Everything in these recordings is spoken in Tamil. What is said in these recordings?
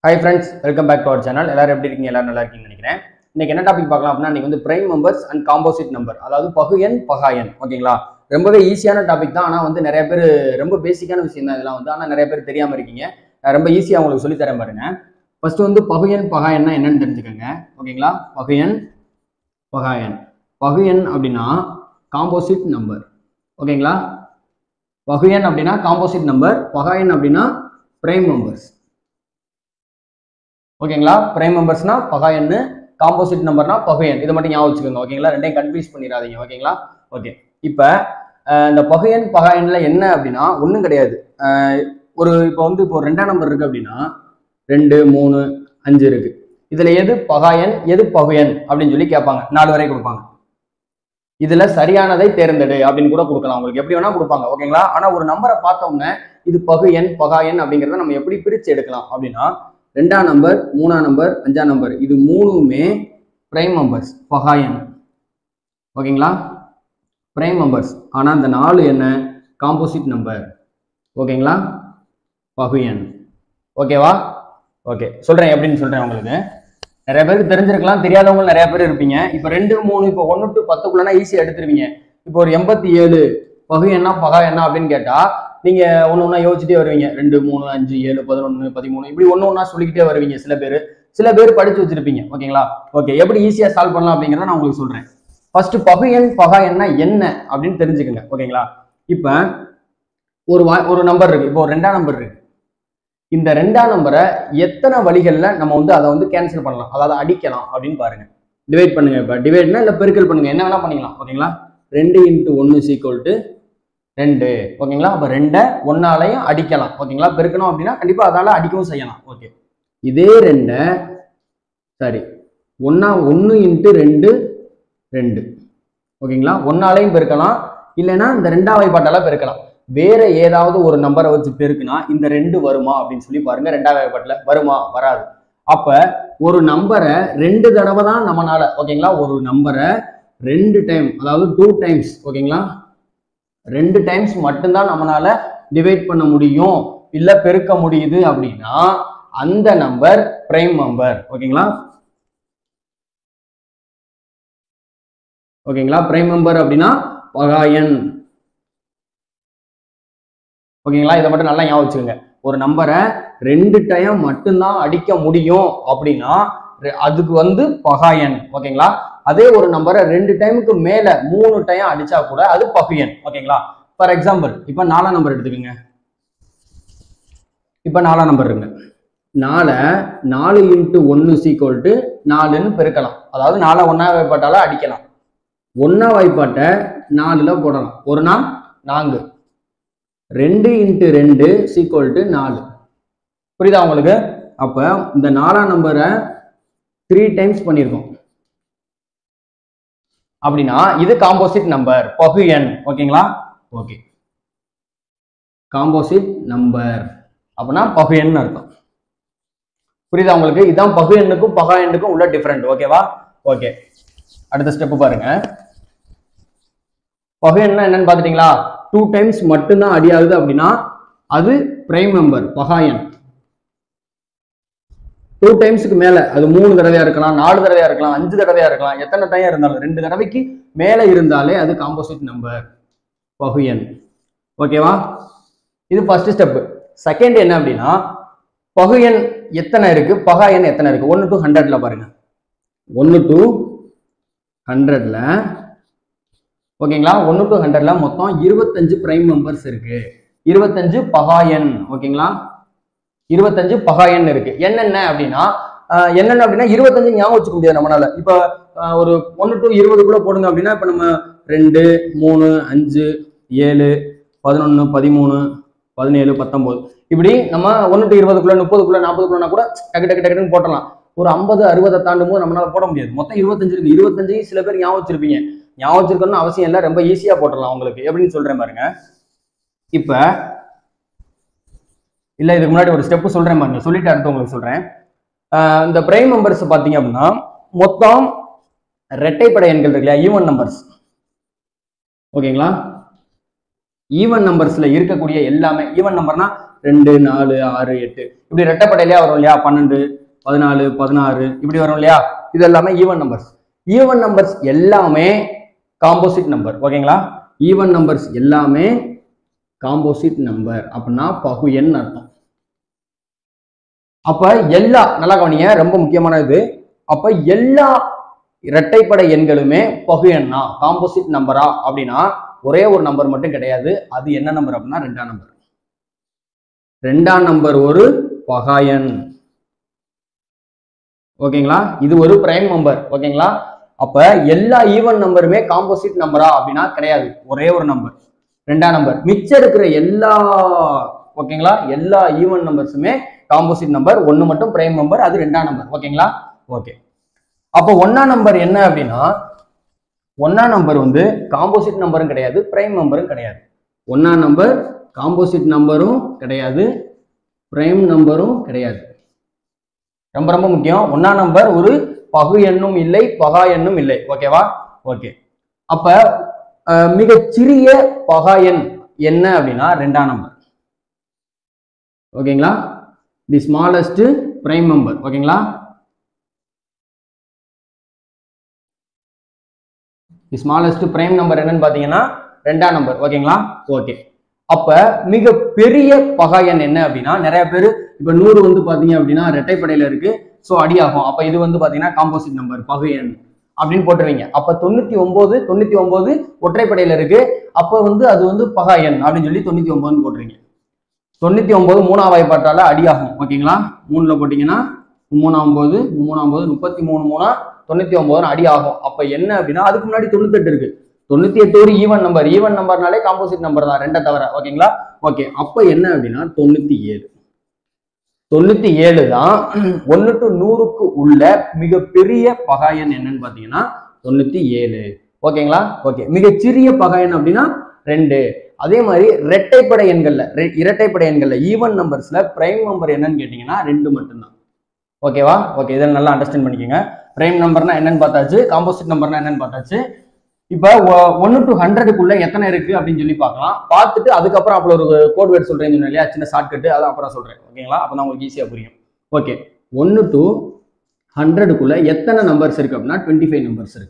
Hi friends welcome back to our channel எல்லாரும் எப்படி இருக்கீங்க எல்லாரும் நல்லா இருக்கீங்கன்னு நினைக்கிறேன் இன்னைக்கு என்ன டாபிக் பார்க்கலாம் அப்படின்னா இன்னைக்கு வந்து prime numbers and composite number அதாவது பகு எண் பகா எண் ஓகேங்களா ரொம்பவே ஈஸியான டாபிக் தான் ஆனால் வந்து நிறைய பேர் ரொம்ப பேசிக்கான விஷயம் தான் இதெல்லாம் வந்து ஆனால் நிறைய பேர் தெரியாம இருக்கீங்க நான் ரொம்ப ஈஸியாக உங்களுக்கு சொல்லி தரேன் பாருங்க ஃபர்ஸ்ட் வந்து பகு எண் பகா எண்ணா என்னன்னு தெரிஞ்சுக்கோங்க ஓகேங்களா பகு எண் பகா எண் பகு எண் அப்படின்னா காம்போசிட் நம்பர் ஓகேங்களா பகு எண் அப்படின்னா காம்போசிட் நம்பர் பகா எண் அப்படின்னா பிரைம் நம்பர்ஸ் ஓகேங்களா பிரைம் நம்பர்ஸ்னா பகா எண்ணு காம்போசிட் நம்பர்னா பகு எண் இதை மட்டும் ஞாபகம் வச்சுக்கோங்க ஓகேங்களா ரெண்டையும் கன்ஃபியூஸ் பண்ணிடாதீங்க ஓகேங்களா ஓகே இப்போ இந்த பகு எண் பகா எண்ணில் என்ன அப்படின்னா ஒன்றும் கிடையாது அஹ், ஒரு இப்போ வந்து இப்போ ஒரு ரெண்டாம் நம்பர் இருக்கு அப்படின்னா ரெண்டு மூணு அஞ்சு இருக்கு இதுல எது பகா எண் எது பகு எண் அப்படின்னு சொல்லி கேட்பாங்க நாலு வரை கொடுப்பாங்க இதுல சரியானதை தேர்ந்தெடு அப்படின்னு கூட கொடுக்கலாம் உங்களுக்கு எப்படி வேணா கொடுப்பாங்க ஓகேங்களா ஆனா ஒரு நம்பரை பார்த்த உடனே இது பகு எண் பகா எண் அப்படிங்கிறத நம்ம எப்படி பிரிச்சு எடுக்கலாம் அப்படின்னா ரெண்டாம் நம்பர் மூணாம் நம்பர் அஞ்சாம் நம்பர் இது மூணுமே பிரைம் நம்பர்ஸ் பகா எண் ஓகேங்களா பிரைம் நம்பர்ஸ் ஆனா இந்த நாலு என்ன காம்போசிட் நம்பர் ஓகேங்களா பகு எண் ஓகேவா ஓகே சொல்றேன் எப்படின்னு சொல்றேன் உங்களுக்கு நிறைய பேருக்கு தெரிஞ்சிருக்கலாம் தெரியாதவங்க நிறைய பேர் இருப்பீங்க இப்போ ரெண்டு மூணு இப்போ ஒன்று டு பத்துக்குள்ளனா ஈஸியாக எடுத்துருவீங்க இப்போ ஒரு எண்பத்தி ஏழு பகு என்ன பகா என்ன அப்படின்னு கேட்டா நீங்க ஒன்று ஒன்றா யோசிச்சுட்டே வருவீங்க ரெண்டு மூணு அஞ்சு ஏழு பதினொன்று பதிமூணு இப்படி ஒன்று ஒன்றா சொல்லிக்கிட்டே வருவீங்க சில பேர் சில பேர் படிச்சு வச்சிருப்பீங்க ஓகேங்களா ஓகே எப்படி ஈஸியாக சால்வ் பண்ணலாம் அப்படிங்கிறத நான் உங்களுக்கு சொல்றேன் ஃபர்ஸ்ட் பகு எண் பகா எண்ணா என்ன அப்படின்னு தெரிஞ்சுக்கங்க ஓகேங்களா இப்போ ஒரு வா ஒரு நம்பர் இருக்கு இப்போ ஒரு ரெண்டாம் நம்பர் இருக்கு இந்த ரெண்டாம் நம்பரை எத்தனை வழிகளில் நம்ம வந்து அதை வந்து கேன்சல் பண்ணலாம் அதாவது அடிக்கலாம் அப்படின்னு பாருங்க டிவைட் பண்ணுங்க இப்போ டிவைட்னா இல்லை பெருக்கல் பண்ணுங்க என்ன வேணா பண்ணிக்கலாம் ஓகேங்களா ரெண்டு இன்ட்டு ஒன்று சீக்வல் டு ரெண்டு ஓகேங்களா அப்போ ரெண்டை ஒன்னாலையும் அடிக்கலாம் ஓகேங்களா பெருக்கணும் அப்படின்னா கண்டிப்பாக அதால அடிக்கவும் செய்யலாம் ஓகே இதே ரெண்டை சரி ஒன்னா ஒன்று இன்ட்டு ரெண்டு ரெண்டு ஓகேங்களா ஒன்னாலையும் பெருக்கலாம் இல்லைன்னா இந்த ரெண்டாம் வாய்ப்பாட்டால பெருக்கலாம் வேற ஏதாவது ஒரு நம்பரை வச்சு பெருக்குனா இந்த ரெண்டு வருமா அப்படின்னு சொல்லி பாருங்க ரெண்டாவது வாய்ப்பாட்டில் வருமா வராது அப்ப ஒரு நம்பரை ரெண்டு தடவை தான் நம்மனால ஓகேங்களா ஒரு நம்பரை ரெண்டு டைம் அதாவது டூ டைம்ஸ் ஓகேங்களா ரெண்டு டைம்ஸ் மட்டும்தான் நம்மனால டிவைட் பண்ண முடியும் இல்ல பெருக்க முடியுது அப்படின்னா அந்த நம்பர் பிரைம் நம்பர் ஓகேங்களா ஓகேங்களா பிரைம் நம்பர் அப்படின்னா பகாயன் ஓகேங்களா இதை மட்டும் நல்லா ஞாபகம் வச்சுக்கோங்க ஒரு நம்பரை ரெண்டு டைம் மட்டும்தான் அடிக்க முடியும் அப்படின்னா ரெ- அதுக்கு வந்து பகாயன் ஓகேங்களா அதே ஒரு நம்பரை ரெண்டு டைமுக்கு மேல மூணு டைம் அடிச்சா கூட அது பகுயன் ஓகேங்களா ஃபார் எக்ஸாம்பிள் இப்போ நாலாம் நம்பர் எடுத்துக்கோங்க இப்போ நாலாம் நம்பர் இருங்க நாலை நாலு இன்ட்டு ஒன்று சீக்வல் டு நாலுன்னு பெருக்கலாம் அதாவது நாலை ஒன்றா வாய்ப்பாட்டால அடிக்கலாம் ஒன்றா வாய்ப்பாட்டை நாலில் போடலாம் ஒரு நாள் நான்கு ரெண்டு இன்ட்டு ரெண்டு சீக்வல் டு நாலு புரியுதா உங்களுக்கு அப்போ இந்த நாலாம் நம்பரை த்ரீ டைம்ஸ் பண்ணியிருக்கோம் அப்படின்னா இது காம்போசிட் நம்பர் பகு எண் ஓகேங்களா ஓகே காம்போசிட் நம்பர் அப்படின்னா பகு எண் அர்த்தம் புரியுதா உங்களுக்கு இதான் பகு எண்ணுக்கும் பகா எண்ணுக்கும் உள்ள டிஃபரெண்ட் ஓகேவா ஓகே அடுத்த ஸ்டெப் பாருங்க பகு எண்ணா என்னன்னு பார்த்துட்டீங்களா டூ டைம்ஸ் மட்டும்தான் அடியாகுது அப்படின்னா அது பிரைம் நம்பர் பகா எண் டூ டைம்ஸ்க்கு மேல அது மூணு தடவையா இருக்கலாம் நாலு தடவையா இருக்கலாம் அஞ்சு தடவையா இருக்கலாம் எத்தனை டைம் இருந்தாலும் ரெண்டு தடவைக்கு மேல இருந்தாலே அது காம்போசிட் நம்பர் பகு எண் ஓகேவா இது ஃபர்ஸ்ட் ஸ்டெப் செகண்ட் என்ன அப்படின்னா பகு எண் எத்தனை இருக்கு பகா எண் எத்தனை இருக்கு ஒன்று டு ஹண்ட்ரட்ல பாருங்க ஒன்று டு ஹண்ட்ரட்ல ஓகேங்களா ஒன்று டு ஹண்ட்ரட்ல மொத்தம் இருபத்தஞ்சு பிரைம் நம்பர்ஸ் இருக்கு இருபத்தஞ்சு பகா எண் ஓகேங்களா இருபத்தஞ்சு பகா எண் இருக்கு என்னென்ன அப்படின்னா ஆஹ் என்னென்ன அப்படின்னா இருபத்தஞ்சு ஞாபகம் வச்சுக்க முடியாது நம்மளால இப்போ ஆஹ் ஒரு ஒன்று டு இருபது கூட போடுங்க அப்படின்னா இப்போ நம்ம ரெண்டு மூணு அஞ்சு ஏழு பதினொன்று பதிமூணு பதினேழு பத்தொம்போது இப்படி நம்ம ஒன்று டு இருபதுக்குள்ள முப்பதுக்குள்ள நாற்பதுக்குள்ளனா கூட டக்கு டக்கு டக்குன்னு போட்டலாம் ஒரு ஐம்பது அறுபதை தாண்டும் போது நம்மளால போட முடியாது மொத்தம் இருபத்தஞ்சு இருக்கு இருபத்தஞ்சையும் சில பேர் ஞாபகம் வச்சிருப்பீங்க ஞாபகம் வச்சிருக்கணும்னு அவசியம் இல்லை ரொம்ப ஈஸியா போட்டுடலாம் உங்களுக்கு எப்படின்னு சொல்றேன் பாருங்க இப்ப இல்ல இதுக்கு முன்னாடி ஒரு ஸ்டெப் சொல்றேன் பாருங்க சொல்லிட்டு அடுத்து உங்களுக்கு சொல்றேன் ஆஹ் இந்த பிரைம் நம்பர்ஸ் பாத்தீங்க அப்படின்னா மொத்தம் இரட்டைப்படை எண்கள் இருக்கு இல்லையா ஈவன் நம்பர்ஸ் ஓகேங்களா ஈவன் நம்பர்ஸ்ல இருக்கக்கூடிய எல்லாமே ஈவன் நம்பர்னா ரெண்டு நாலு ஆறு எட்டு இப்படி ரெட்டப்படையிலே வரும் இல்லையா பன்னெண்டு பதினாலு பதினாறு இப்படி வரும் இல்லையா இது எல்லாமே ஈவன் நம்பர்ஸ் ஈவன் நம்பர்ஸ் எல்லாமே காம்போசிட் நம்பர் ஓகேங்களா ஈவன் நம்பர்ஸ் எல்லாமே காம்போசிட் நம்பர் அப்படின்னா பகு எண் அர்த்தம் அப்ப எல்லா நல்லா கவனிங்க ரொம்ப முக்கியமான இது அப்ப எல்லா இரட்டைப்படை எண்களுமே பகு எண்ணா காம்போசிட் நம்பரா அப்படின்னா ஒரே ஒரு நம்பர் மட்டும் கிடையாது அது என்ன நம்பர் அப்படின்னா ரெண்டாம் நம்பர் ரெண்டாம் நம்பர் ஒரு பகாயன் ஓகேங்களா இது ஒரு பிரைம் நம்பர் ஓகேங்களா அப்ப எல்லா ஈவன் நம்பருமே காம்போசிட் நம்பரா அப்படின்னா கிடையாது ஒரே ஒரு நம்பர் ரெண்டாம் நம்பர் மிச்சம் இருக்கிற எல்லா ஓகேங்களா எல்லா ஈவன் நம்பர்ஸுமே காம்போசிட் நம்பர் ஒன்னு மட்டும் பிரைம் நம்பர் அது ரெண்டாம் நம்பர் ஓகேங்களா ஓகே அப்போ ஒன்னாம் நம்பர் என்ன அப்படின்னா ஒன்னாம் நம்பர் வந்து காம்போசிட் நம்பரும் கிடையாது பிரைம் நம்பரும் கிடையாது ஒன்னாம் நம்பர் காம்போசிட் நம்பரும் கிடையாது பிரைம் நம்பரும் கிடையாது ரொம்ப ரொம்ப முக்கியம் ஒன்னாம் நம்பர் ஒரு பகு எண்ணும் இல்லை பகா எண்ணும் இல்லை ஓகேவா ஓகே அப்ப அஹ், மிகச் சிறிய பகா எண் என்ன அப்படின்னா ரெண்டாம் நம்பர் ஓகேங்களா தி ஸ்மாலஸ்ட் பிரைம் நம்பர் ஓகேங்களா தி ஸ்மாலஸ்ட் பிரைம் நம்பர் என்னன்னு பாத்தீங்கன்னா ரெண்டாம் நம்பர் ஓகேங்களா ஓகே அப்ப மிக பெரிய பகா எண் என்ன அப்படின்னா நிறைய பேர் இப்ப நூறு வந்து பாத்தீங்க அப்படின்னா ரெட்டைப்படையில இருக்கு ஸோ அடியாகும் அப்ப இது வந்து பாத்தீங்கன்னா காம்போசிட் நம்பர் பகு எண் அப்படின்னு போட்டுருவீங்க அப்ப தொண்ணூத்தி ஒன்பது தொண்ணூத்தி ஒன்பது ஒற்றைப்படையில இருக்கு அப்ப வந்து அது வந்து பகா எண் அப்படின்னு சொல்லி தொண்ணூத்தி ஒன்பதுன்னு போட்டுருவீங்க தொண்ணூத்தி ஒன்பது மூணாம் வாய்ப்பாட்டால அடியாகும் ஓகேங்களா மூணுல போட்டீங்கன்னா மூணாம் ஒன்பது மூணாம் ஒன்பது முப்பத்தி மூணு மூணா தொண்ணூத்தி ஒன்பது அடி ஆகும் அப்ப என்ன அப்படின்னா அதுக்கு முன்னாடி தொண்ணூத்தெட்டு இருக்கு தொண்ணூத்தி எட்டு ஒரு ஈவன் நம்பர் ஈவன் நம்பர்னாலே காம்போசிட் நம்பர் தான் ரெண்டை தவிர ஓகேங்களா ஓகே அப்ப என்ன அப்படின்னா தொண்ணூத்தி ஏழு தொண்ணூத்தி ஏழு தான் ஒன்னு டு நூறுக்கு உள்ள மிகப்பெரிய பகாயன் என்னன்னு பாத்தீங்கன்னா தொண்ணூத்தி ஏழு ஓகேங்களா ஓகே மிகச்சிறிய பகாயன் அப்படின்னா ரெண்டு அதே மாதிரி இரட்டைப்படை எண்கள்ல ரெ- இரட்டைப்படை எண்கள்ல ஈவன் நம்பர்ஸ்ல பிரைம் நம்பர் என்னன்னு கேட்டீங்கன்னா ரெண்டு மட்டும்தான் ஓகேவா ஓகே இதை நல்லா அண்டர்ஸ்டாண்ட் பண்ணிக்கோங்க பிரைம் நம்பர்னா என்னன்னு பார்த்தாச்சு காம்போசிட் நம்பர்னா என்னன்னு பார்த்தாச்சு இப்போ ஒன்னு டு ஹண்ட்ரடுக்குள்ள எத்தனை இருக்கு அப்படின்னு சொல்லி பார்க்கலாம் பார்த்துட்டு அதுக்கப்புறம் அப்புறம் ஒரு கோட் வேர்ட் சொல்றேன்னு சொன்னேன் இல்லையா சின்ன ஷார்ட்கட் அதை அப்புறம் சொல்றேன் ஓகேங்களா அப்போ உங்களுக்கு ஈஸியாக புரியும் ஓகே ஒன்னு டு ஹண்ட்ரடுக்குள்ள எத்தனை நம்பர்ஸ் இருக்கு அப்படின்னா டுவெண்ட்டி ஃபைவ் நம்பர்ஸ் இருக்கு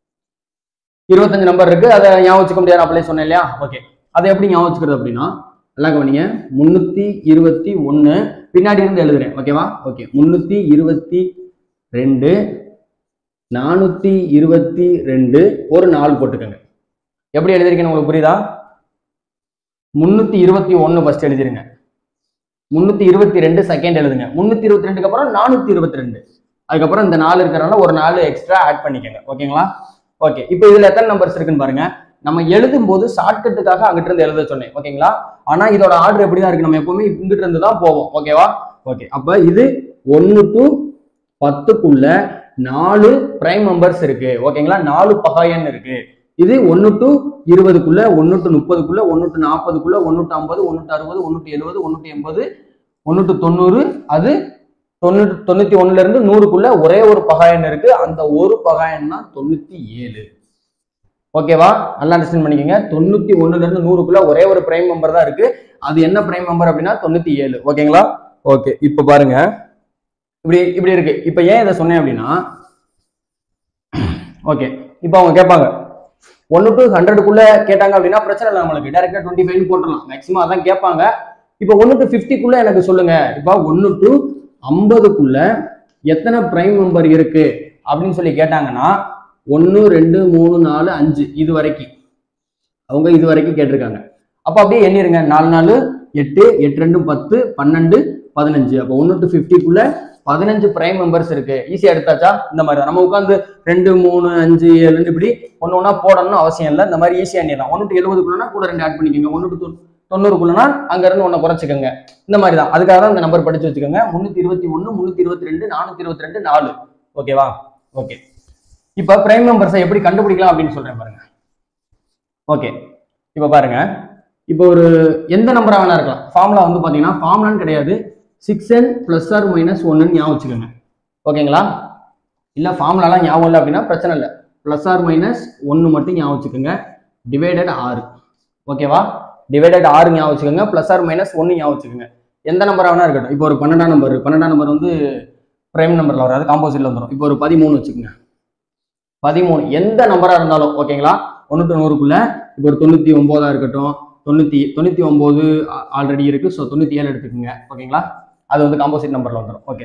இருபத்தஞ்சு நம்பர் இருக்கு அதை ஞாபகம் வச்சுக்க முடியாது அப்படியே சொன்னேன் இல்லையா ஓகே அதை எப்படி ஞாபகம் வச்சுக்கிறது அப்படின்னா நல்லா கவனிங்க முன்னூத்தி இருபத்தி ஒன்னு பின்னாடி இருந்து எழுதுறேன் ஓகேவா ஓகே முன்னூத்தி இருபத்தி ரெண்டு நானூத்தி இருபத்தி ரெண்டு ஒரு நாலு போட்டுக்கோங்க எப்படி எழுதிருக்கேன்னு உங்களுக்கு புரியுதா முன்னூத்தி இருபத்தி ஒன்னு ஃபர்ஸ்ட் எழுதிருங்க முன்னூத்தி இருபத்தி ரெண்டு செகண்ட் எழுதுங்க முன்னூத்தி இருபத்தி ரெண்டுக்கு அப்புறம் நானூத்தி இருபத்தி ரெண்டு அதுக்கப்புறம் இந்த நாலு இருக்கிறனால ஒரு நாலு எக்ஸ்ட்ரா ஆட் பண்ணிக்கோங்க ஓகேங்களா ஓகே இப்போ இதுல எத்தனை நம்பர்ஸ் இருக்குன்னு பாருங்க நம்ம எழுதும் போது ஷார்ட்கட்டுக்காக அங்கிட்ட இருந்து எழுத சொன்னேன் ஓகேங்களா ஆனா இதோட ஆர்டர் எப்படிதான் இருக்கு நம்ம எப்பவுமே இங்கிட்ட இருந்து தான் போவோம் ஓகேவா ஓகே அப்ப இது ஒன்னு டு பத்துக்குள்ள நாலு பிரைம் நம்பர்ஸ் இருக்கு ஓகேங்களா நாலு பகாயன் இருக்கு இது ஒன்னு டு இருபதுக்குள்ள ஒன்னு டு முப்பதுக்குள்ள ஒன்னு டு நாற்பதுக்குள்ள ஒன்னு டு ஐம்பது ஒன்னு டு அறுபது ஒன்னு டு எழுபது ஒன்னு டு எண்பது ஒன்னு டு தொண்ணூறு அது தொண்ணூறு தொண்ணூத்தி ஒண்ணுல இருந்து நூறுக்குள்ள ஒரே ஒரு பகாயன் இருக்கு அந்த ஒரு பகாயன் தான் தொண்ணூத்தி ஏழு ஓகேவா நல்லா அண்டர்ஸ்டாண்ட் பண்ணிக்கோங்க தொண்ணூத்தி ஒண்ணுல இருந்து நூறுக்குள்ள ஒரே ஒரு பிரைம் நம்பர் தான் இருக்கு அது என்ன பிரைம் நம்பர் அப்படின்னா தொண்ணூத்தி ஏழு ஓகேங்களா ஓகே இப்ப பாருங்க இப்படி இப்படி இருக்கு இப்ப ஏன் இதை சொன்னேன் அப்படின்னா ஓகே இப்போ அவங்க கேட்பாங்க ஒன்னு டு ஹண்ட்ரடுக்குள்ள கேட்டாங்க அப்படின்னா பிரச்சனை இல்லை நம்மளுக்கு டேரக்டா டுவெண்ட்டி ஃபைவ் போட்டுடலாம் மேக்ஸிமம் அதான் கேட்பாங்க இப்போ ஒன்னு டு ஃபிஃப்டிக்குள்ள எனக்கு சொல்லுங்க இப்போ ஒன்னு டு ஐம்பதுக்குள்ள எத்தனை பிரைம் நம்பர் இருக்கு அப்படின்னு சொல்லி கேட்டாங்கன்னா ஒன்று ரெண்டு மூணு நாலு அஞ்சு இது வரைக்கும் அவங்க இது வரைக்கும் கேட்டிருக்காங்க அப்போ அப்படியே எண்ணிருங்க நாலு நாலு எட்டு எட்டு ரெண்டு பத்து பன்னெண்டு பதினஞ்சு அப்போ ஒன்று டு ஃபிஃப்டிக்குள்ள பதினஞ்சு பிரைம் மெம்பர்ஸ் இருக்கு ஈஸியா எடுத்தாச்சா இந்த மாதிரி தான். நம்ம உட்காந்து ரெண்டு மூணு அஞ்சு ஏழு இப்படி ஒன்று ஒன்றா போடணும்னு அவசியம் இல்லை இந்த மாதிரி ஈஸியாக எண்ணிடலாம் ஒன்று டு எழுபதுக்குள்ளனா கூட ரெண்டு ஆட் பண்ணிக்கோங்க ஒன்று டு தொ- தொண்ணூறுக்குள்ளனா அங்க இருந்து ஒன்றை குறைச்சிக்கோங்க இந்த மாதிரி தான் அதுக்காக தான் இந்த நம்பர் படிச்சு வச்சுக்கோங்க முந்நூற்றி இருபத்தி ஒன்று முந்நூற்றி இருபத்தி ரெண்டு நானூற்றி இருபத்தி ரெண்டு நாலு ஓகேவா ஓகே இப்போ பிரைம் நம்பர்ஸை எப்படி கண்டுபிடிக்கலாம் அப்படின்னு சொல்றேன் பாருங்க ஓகே இப்போ பாருங்க இப்போ ஒரு எந்த நம்பரா வேணா இருக்கலாம் ஃபார்முலா வந்து பாத்தீங்கன்னா ஃபார்முலான்னு கிடையாது six n plus or minus ஒன்னு ஞாபகம் வச்சுக்கோங்க ஓகேங்களா இல்ல ஃபார்முலாலாம் ஞாபகம் இல்லை அப்படின்னா பிரச்சனை இல்லை பிளஸ் ஆர் மைனஸ் ஒன்று மட்டும் ஞாபகம் வச்சுக்கோங்க டிவைடட் ஆறு ஓகேவா டிவைடட் ஆறு ஞாபகம் வச்சுக்கோங்க பிளஸ் ஆர் மைனஸ் ஒன்று ஞாபகம் வச்சுக்கோங்க எந்த நம்பரா வேணா இருக்கட்டும் இப்போ ஒரு பன்னெண்டாம் நம்பர் பன்னெண்டாம் நம்பர் வந்து பிரைம் நம்பர்ல வராது காம்போசிட்ல வந்துடும் இப்போ ஒரு பதிமூணு வச்சுக்கோங்க பதிமூணு எந்த நம்பரா இருந்தாலும் ஓகேங்களா ஒன்று டு நூறுக்குள்ள இப்போ ஒரு தொண்ணூத்தி ஒன்பதா இருக்கட்டும் தொண்ணூத்தி தொண்ணூத்தி ஒன்பது ஆல்ரெடி இருக்கு ஸோ தொண்ணூத்தி ஏழு எடுத்துக்கோங்க ஓகேங்களா அது வந்து காம்போசிட் நம்பர்ல வந்துடும் ஓகே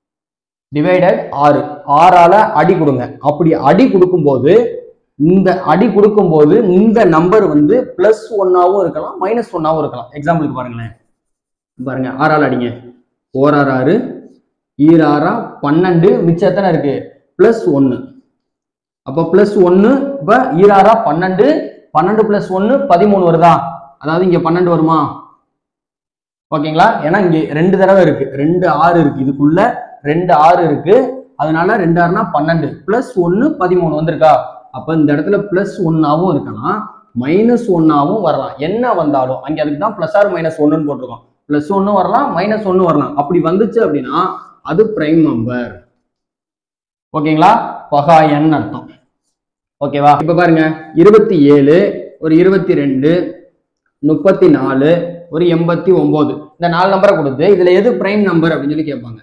டிவைடட் ஆறு ஆறால அடி கொடுங்க அப்படி அடி கொடுக்கும்போது இந்த அடி கொடுக்கும்போது இந்த நம்பர் வந்து பிளஸ் ஒன்னாவும் இருக்கலாம் மைனஸ் ஒன்னாவும் இருக்கலாம் எக்ஸாம்பிளுக்கு பாருங்களேன் பாருங்க ஆறால் அடிங்க ஓராறு ஆறு ஈராறா பன்னெண்டு மிச்சம் எத்தனை இருக்கு பிளஸ் ஒன்று அப்போ பிளஸ் ஒன்று இப்போ ஈராறா பன்னெண்டு பன்னெண்டு பிளஸ் ஒன்று பதிமூணு வருதா அதாவது இங்க பன்னெண்டு வருமா ஓகேங்களா ஏன்னா இங்க ரெண்டு தடவை இருக்கு ரெண்டு ஆறு இருக்கு இதுக்குள்ள ரெண்டு ஆறு இருக்கு அதனால ரெண்டு ஆறுனா பன்னெண்டு பிளஸ் ஒன்று பதிமூணு வந்திருக்கா அப்ப இந்த இடத்துல பிளஸ் ஒன்னாவும் இருக்கலாம் மைனஸ் ஒன்னாவும் வரலாம் என்ன வந்தாலும் அங்க அதுக்கு தான் பிளஸ் ஆர் மைனஸ் ஒன்னுன்னு போட்டிருக்கோம் பிளஸ் ஒன்னு வரலாம் மைனஸ் ஒன்னு வரலாம் அப்படி வந்துச்சு அப்படின்னா அது பிரைம் நம்பர் ஓகேங்களா பகா எண் அர்த்தம் ஓகேவா இப்ப பாருங்க இருபத்தி ஏழு ஒரு இருபத்தி ரெண்டு முப்பத்தி நாலு ஒரு எண்பத்தி ஒன்பது இந்த நாலு நம்பரை கொடுத்து இதுல எது பிரைம் நம்பர் அப்படின்னு சொல்லி கேட்பாங்க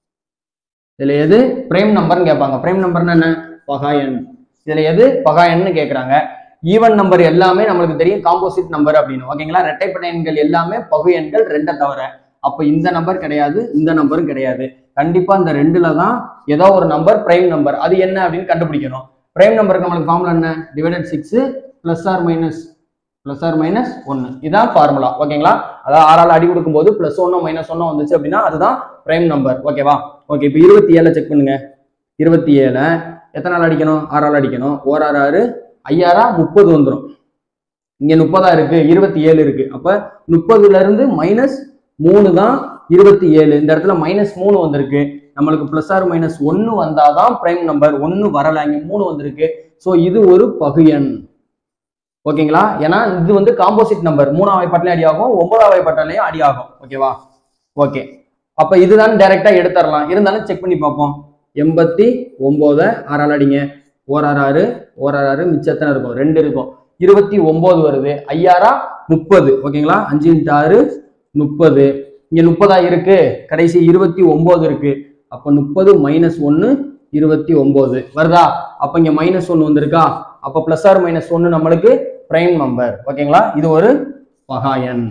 இதுல எது பிரைம் நம்பர்னு கேட்பாங்க பிரைம் நம்பர்னா என்ன பகா எண் இதுல எது பகா எண்னு கேட்கறாங்க ஈவன் நம்பர் எல்லாமே நம்மளுக்கு தெரியும் காம்போசிட் நம்பர் அப்படின்னு ஓகேங்களா இரட்டைப்படை எண்கள் எல்லாமே பகு எண்கள் ரெண்டை தவிர அப்ப இந்த நம்பர் கிடையாது இந்த நம்பரும் கிடையாது கண்டிப்பா இந்த ரெண்டுல தான் ஏதோ ஒரு நம்பர் பிரைம் நம்பர் அது என்ன அப்படின்னு கண்டுபிடிக்கணும் பிரைம் நம்பருக்கு நம்மளுக்கு ஃபார்முலா என்ன divided six plus or minus plus or minus ஒன்று இதான் ஃபார்முலா ஓகேங்களா அதாவது ஆறால் அடி கொடுக்கும்போது பிளஸ் ஒன்று மைனஸ் ஒன்று வந்துச்சு அப்படின்னா அதுதான் பிரைம் நம்பர் ஓகேவா ஓகே இப்போ இருபத்தி ஏழை செக் பண்ணுங்க இருபத்தி ஏழை எத்தனை நாள் அடிக்கணும் ஆறால் அடிக்கணும் ஓராறு ஆறு ஐயாரா முப்பது வந்துடும் இங்க முப்பதா இருக்கு இருபத்தி ஏழு இருக்கு அப்ப முப்பதுல இருந்து மைனஸ் மூணு தான் இருபத்தி ஏழு இந்த இடத்துல மைனஸ் மூணு வந்திருக்கு நம்மளுக்கு பிளஸ் ஆர் மைனஸ் ஒன்னு வந்தாதான் பிரைம் நம்பர் ஒன்னு வரல இங்க மூணு வந்திருக்கு ஸோ இது ஒரு பகு எண் ஓகேங்களா ஏன்னா இது வந்து காம்போசிட் நம்பர் மூணாம் வாய்ப்பாட்டிலையும் அடி ஆகும் ஒன்பதாம் வாய்ப்பாட்டிலையும் அடி ஆகும் ஓகேவா ஓகே அப்ப இதுதான் டைரக்டா எடுத்துடலாம் இருந்தாலும் செக் பண்ணி பார்ப்போம் எண்பத்தி ஒன்பதை ஆறால் அடிங்க ஓராறு ஆறு ஓராறு ஆறு மிச்சம் எத்தனை இருக்கும் ரெண்டு இருக்கும் இருபத்தி ஒன்பது வருது ஐயாரா முப்பது ஓகேங்களா அஞ்சு இன்ட்டு ஆறு முப்பது இங்க முப்பதா இருக்கு கடைசி இருபத்தி ஒன்பது இருக்கு அப்ப முப்பது மைனஸ் ஒன்னு இருபத்தி ஒன்பது வருதா அப்ப இங்க மைனஸ் ஒன்னு வந்திருக்கா அப்ப பிளஸ் ஆர் மைனஸ் ஒன்னு நம்மளுக்கு பிரைம் நம்பர் ஓகேங்களா இது ஒரு பகாயன்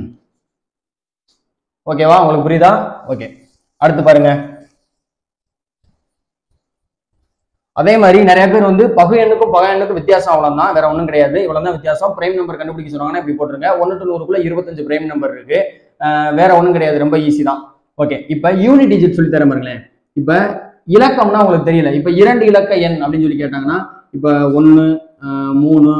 ஓகேவா உங்களுக்கு புரியுதா ஓகே அடுத்து பாருங்க அதே மாதிரி நிறைய பேர் வந்து பகு எண்ணுக்கும் பகா எண்ணுக்கும் வித்தியாசம் அவ்வளவுதான் வேற ஒன்றும் கிடையாது இவ்வளவுதான் வித்தியாசம் பிரைம் நம்பர் கண்டுபிடிக்க சொன்னாங்கன்னா இப்படி போட்டுருங்க ஒன்று டு நூறுக்குள்ள இருபத்தஞ்சு பிரைம் நம்பர் இருக்கு அஹ் வேற ஒன்றும் கிடையாது ரொம்ப ஈஸி தான் ஓகே இப்போ யூனிட் டிஜிட் சொல்லி தரேன் பாருங்களேன் இப்போ இலக்கம்னா உங்களுக்கு தெரியல இப்போ இரண்டு இலக்க எண் அப்படின்னு சொல்லி கேட்டாங்கன்னா இப்போ ஒன்று மூணு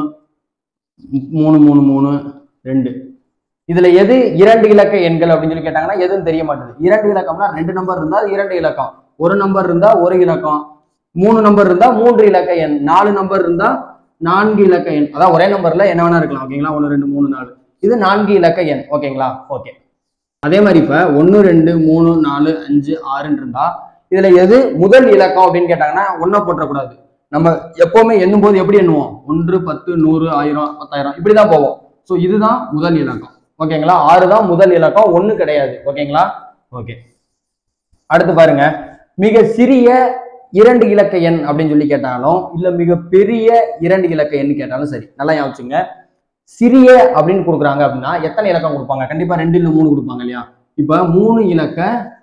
மூணு மூணு மூணு ரெண்டு இதுல எது இரண்டு இலக்க எண்கள் அப்படின்னு சொல்லி கேட்டாங்கன்னா எதுவும் தெரிய மாட்டேது இரண்டு இலக்கம்னா ரெண்டு நம்பர் இருந்தா அது இரண்டு இலக்கம் ஒரு நம்பர் இருந்தா ஒரு இலக்கம் மூணு நம்பர் இருந்தா மூன்று இலக்க எண் நாலு நம்பர் இருந்தா நான்கு இலக்க எண் அதான் ஒரே நம்பர்ல என்ன வேணா இருக்கலாம் ஓகேங்களா ஒன்று ரெண்டு மூணு நாலு இது நான்கு இலக்க எண் ஓகேங்களா ஓகே அதே மாதிரி இப்ப ஒன்று ரெண்டு மூணு நாலு அஞ்சு ஆறுன்னு இருந்தா இதுல எது முதல் இலக்கம் அப்படின்னு கேட்டாங்கன்னா ஒன்றை போட்டக்கூடாது நம்ம எப்பவுமே எண்ணும் போது எப்படி எண்ணுவோம் ஒன்று பத்து நூறு ஆயிரம் பத்தாயிரம் இப்படிதான் போவோம் ஸோ இதுதான் முதல் இலக்கம் ஓகேங்களா ஆறு தான் முதல் இலக்கம் ஒன்று கிடையாது ஓகேங்களா ஓகே அடுத்து பாருங்க மிக சிறிய இரண்டு இலக்க எண் அப்படின்னு சொல்லி கேட்டாலும் இல்ல மிக பெரிய இரண்டு இலக்க எண் கேட்டாலும் சரி நல்லா ஞாபகம் சிறிய அப்படின்னு கொடுக்குறாங்க அப்படின்னா எத்தனை இலக்கம் கொடுப்பாங்க கண்டிப்பா ரெண்டு இல்ல மூணு கொடுப்பாங்க இல்லையா இப்ப மூணு இலக்க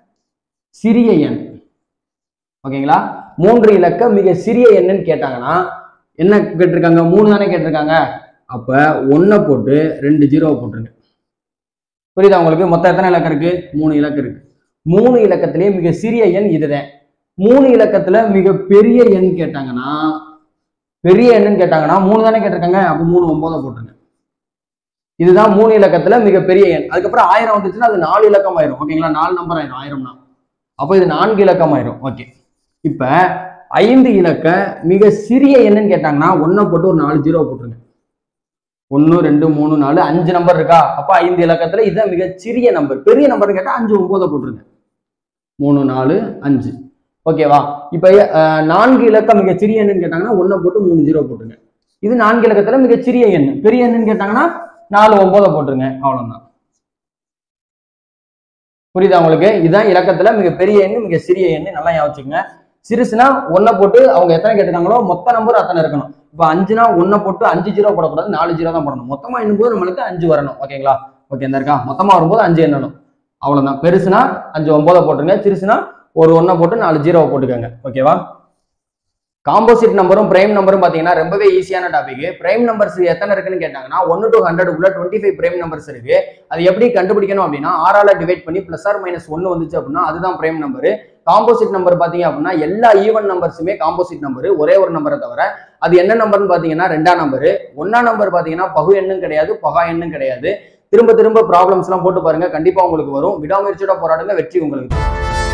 சிறிய எண் ஓகேங்களா மூன்று இலக்க மிக சிறிய எண்ணுன்னு கேட்டாங்கன்னா என்ன கேட்டிருக்காங்க மூணு தானே கேட்டிருக்காங்க அப்ப ஒன்னை போட்டு ரெண்டு ஜீரோவை போட்டுருங்க புரியுதா உங்களுக்கு மொத்தம் எத்தனை இலக்கம் இருக்கு மூணு இலக்கம் இருக்கு மூணு இலக்கத்திலேயே மிக சிறிய எண் இதுதான் மூணு இலக்கத்துல மிக பெரிய எண் கேட்டாங்கன்னா பெரிய எண்ணுன்னு கேட்டாங்கன்னா மூணு தானே கேட்டிருக்காங்க அப்ப மூணு ஒன்பதை போட்டுருங்க இதுதான் மூணு இலக்கத்துல மிக பெரிய எண் அதுக்கப்புறம் ஆயிரம் வந்துச்சுன்னா அது நாலு இலக்கம் ஆயிரும் ஓகேங்களா நாலு நம்பர் ஆயிரும் ஆயிரம்னா அப்போ இது நான்கு இலக்கம் ஆயிரும் ஓகே இப்ப ஐந்து இலக்க மிக சிறிய எண்ணுன்னு கேட்டாங்கன்னா ஒன்னை போட்டு ஒரு நாலு ஜீரோ போட்டுருங்க ஒன்று ரெண்டு மூணு நாலு அஞ்சு நம்பர் இருக்கா அப்போ ஐந்து இலக்கத்துல இதுதான் மிக சிறிய நம்பர் பெரிய நம்பர்னு கேட்டா அஞ்சு ஒன்பதை போட்டுருங்க மூணு நாலு அஞ்சு ஓகேவா இப்ப அஹ், நான்கு இலக்கம் மிக சிறிய எண்ணுன்னு கேட்டாங்கன்னா ஒன்னை போட்டு மூணு ஜீரோ போட்டுருங்க இது நான்கு இலக்கத்துல மிக சிறிய எண் பெரிய எண்ணுன்னு கேட்டாங்கன்னா நாலு ஒன்பதை போட்டுருங்க அவ்வளவுதான் புரியுதா உங்களுக்கு இதுதான் இலக்கத்துல மிக பெரிய எண்ணு மிக சிறிய எண்ணு நல்லா ஞாபகம் வச்சுக்கோங்க சிறுசுனா ஒன்றை போட்டு அவங்க எத்தனை கேட்டிருக்காங்களோ மொத்த நம்பர் அத்தனை இருக்கணும் இப்போ அஞ்சுனா ஒன்றை போட்டு அஞ்சு ஜீரோ போடக்கூடாது நாலு ஜீரோ தான் போடணும் மொத்தமா எண்ணும்போது நம்மளுக்கு அஞ்சு வரணும் ஓகேங்களா ஓகே இந்த இருக்கா மொத்தமா வரும்போது அஞ்சு எண்ணணும் அவ்வளவுதான் பெருசுனா அஞ்சு ஒன்பதை போட்டுருங்க சிறுசுனா ஒரு ஒன்றை போட்டு நாலு ஜீரோவை போட்டுக்கோங்க ஓகேவா காம்போசிட் நம்பரும் பிரைம் நம்பரும் பார்த்தீங்கன்னா ரொம்பவே ஈஸியான டாபிக் பிரைம் நம்பர்ஸ் எத்தனை இருக்குன்னு கேட்டாங்கன்னா ஒன்று டு ஹண்ட்ரடுக்குள்ள டுவெண்ட்டி ஃபைவ் பிரைம் நம்பர்ஸ் இருக்கு அது எப்படி கண்டுபிடிக்கணும் அப்படின்னா ஆறால டிவைட் பண்ணி பிளஸ் ஆர் மைனஸ் ஒன்று வந்துச்சு அப்படின்னா அதுதான் பிரைம் நம்பர் காம்போசிட் நம்பர் பார்த்தீங்க அப்படின்னா எல்லா ஈவன் நம்பர்ஸுமே காம்போசிட் நம்பர் ஒரே ஒரு நம்பரை தவிர அது என்ன நம்பர்னு பார்த்தீங்கன்னா ரெண்டாம் நம்பர் ஒன்னா நம்பர் பார்த்தீங்கன்னா பகு எண்ணும் கிடையாது பகா எண்ணும் கிடையாது திரும்ப திரும்ப ப்ராப்ளம்ஸ்லாம் போட்டு பாருங்க கண்டிப்பா உங்களுக்கு வரும் விடாமுயற்சியோட போராடுங்க வெற்றி உங்களுக்கு